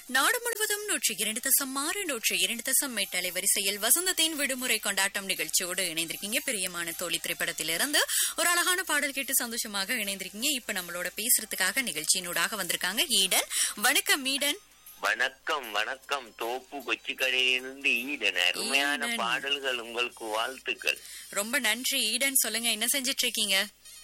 நாடு முழுவதும் நூற்றி இரண்டு தசம் ஆறு நூற்றி இரண்டு தசம் எட்டு அலைவரிசையில் வசந்தத்தின் விடுமுறை கொண்டாட்டம் நிகழ்ச்சியோடு இணைந்திருக்கீங்க பிரியமான தோழி திரைப்படத்திலிருந்து ஒரு அழகான பாடல் கேட்டு சந்தோஷமாக இணைந்திருக்கீங்க இப்ப நம்மளோட பேசுறதுக்காக நிகழ்ச்சியினூடாக வந்திருக்காங்க ஈடன் வணக்கம் ஈடன் வணக்கம் வணக்கம் தோப்பு கொச்சிக்கடையிலிருந்து ஈடன் அருமையான ஈடன். பாடல்கள் உங்களுக்கு வாழ்த்துக்கள் ரொம்ப நன்றி ஈடன் சொல்லுங்க என்ன செஞ்சிட்டு இருக்கீங்க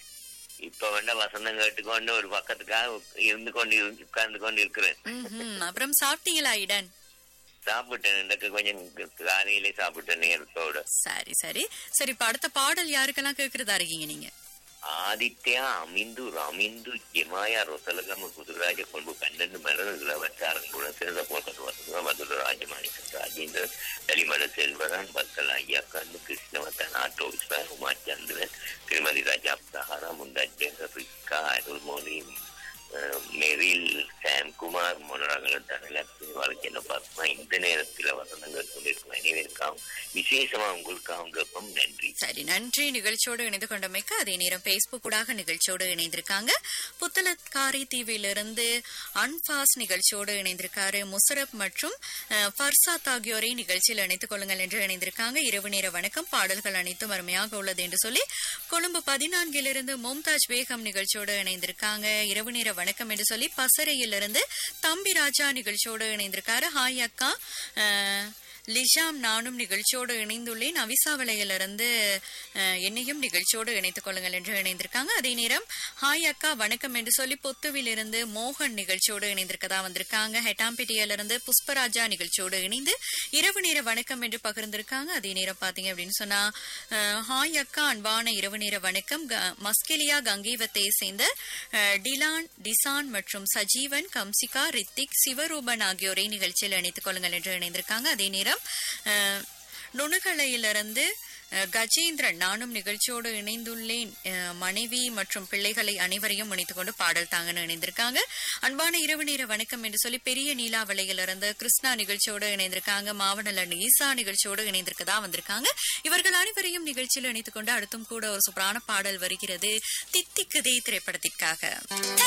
இப்ப வேண்ட வசந்தம் கேட்டுக்கொண்டு ஒரு பக்கத்துக்காக இருந்து கொண்டு உட்கார்ந்து கொண்டு இருக்கிறேன் ம்ஹும். அப்புறம் சாப்பிட்டீங்களா ஈடன் சாப்பிட்டேன் எனக்கு கொஞ்சம் காலையிலே சாப்பிட்டேன் நேரத்தோட சரி சரி சரி இப்ப அடுத்த பாடல் யாருக்கெல்லாம் கேக்குறதா இருக்கீங்க நீங்க ஆதித்யா அமிந்து ரமிந்து ஜெமாயா ரொசலகம குதுராஜ கொண்டு பன்னெண்டு மலர்கள் வச்சாரங்களுடன் சிறந்த போட்டது வசந்த மதுர ராஜமாணிக்கம் ராஜேந்திரன் தலிமல செல்வரன் பக்கல் ஐயா கண்ணு கிருஷ்ணவர்த்தன் ஆட்டோ விஸ்வன் உமாச்சந்திரன் திருமதி ராஜா சஹாரா முந்தாஜ் பேசர் ரிக்கா அருள்மொழி அஹ், மெரில் சாம்குமார் மோனராகலன் தனலட்சுமி வாழ்க்கை பத்மா இந்த நேரத்தில் வசந்தங்கள் கொண்டிருக்கும் அனைவருக்காகவும் விசேஷமா உங்களுக்காகவும் கேட்போம் நன்றி சரி நன்றி நிகழ்ச்சியோடு இணைந்து கொண்டமைக்கு அதே நேரம் பேஸ்புக் ஊடாக நிகழ்ச்சியோடு இணைந்திருக்காங்க புத்தலக்காரி தீவிலிருந்து அன்பாஸ் நிகழ்ச்சியோடு இணைந்திருக்காரு முசரப் மற்றும் அஹ், ஃபர்சாத் ஆகியோரை நிகழ்ச்சியில் இணைத்துக் கொள்ளுங்கள் என்று இணைந்திருக்காங்க இரவு நேர வணக்கம் பாடல்கள் அனைத்தும் அருமையாக உள்ளது என்று சொல்லி கொழும்பு பதினான்கிலிருந்து மும்தாஜ் பேகம் நிகழ்ச்சியோடு இணைந்திருக்காங்க இரவு நேர வணக்கம் என்று சொல்லி பசறையிலிருந்து தம்பி ராஜா நிகழ்ச்சியோடு இணைந்திருக்காரு ஹாய் அக்கா அஹ், லிஷாம் நானும் நிகழ்ச்சியோடு இணைந்துள்ளேன் அவிசாவளையிலிருந்து அஹ், என்னையும் நிகழ்ச்சியோடு இணைத்துக் கொள்ளுங்கள் என்று இணைந்திருக்காங்க அதே நேரம் ஹாய் அக்கா வணக்கம் என்று சொல்லி பொத்துவிலிருந்து மோகன் நிகழ்ச்சியோடு இணைந்திருக்கதா வந்திருக்காங்க ஹெட்டாம்பேட்டையிலிருந்து புஷ்பராஜா நிகழ்ச்சியோடு இணைந்து இரவு நேர வணக்கம் என்று பகிர்ந்திருக்காங்க அதே நேரம் பாத்தீங்க அப்படின்னு சொன்னா அஹ், ஹாய் அக்கா அன்பான இரவு நேர வணக்கம் க- மஸ்கெலியா கங்கீவத்தை சேர்ந்த அஹ், டிலான் டிசான் மற்றும் சஜீவன் கம்சிகா ரித்திக் சிவரூபன் ஆகியோரை நிகழ்ச்சியில் இணைத்துக் கொள்ளுங்கள் என்று இணைந்திருக்காங்க அதே நேரம் அஹ், நுணுகலையிலிருந்து அஹ், கஜேந்திரன் நானும் நிகழ்ச்சியோடு இணைந்துள்ளேன் அஹ், மனைவி மற்றும் பிள்ளைகளை அனைவரையும் இணைத்துக் கொண்டு பாடல் தாங்கன்னு இணைந்திருக்காங்க அன்பான இரவு நேர வணக்கம் என்று சொல்லி பெரிய நீலாவளையிலிருந்து கிருஷ்ணா நிகழ்ச்சியோடு இணைந்திருக்காங்க மாவனலன் ஈசா நிகழ்ச்சியோடு இணைந்திருக்கதா வந்திருக்காங்க இவர்கள் அனைவரையும் நிகழ்ச்சியில் இணைத்துக் கொண்டு அடுத்தும் கூட ஒரு சூப்பரான பாடல் வருகிறது தித்திக்குதே திரைப்படத்திற்காக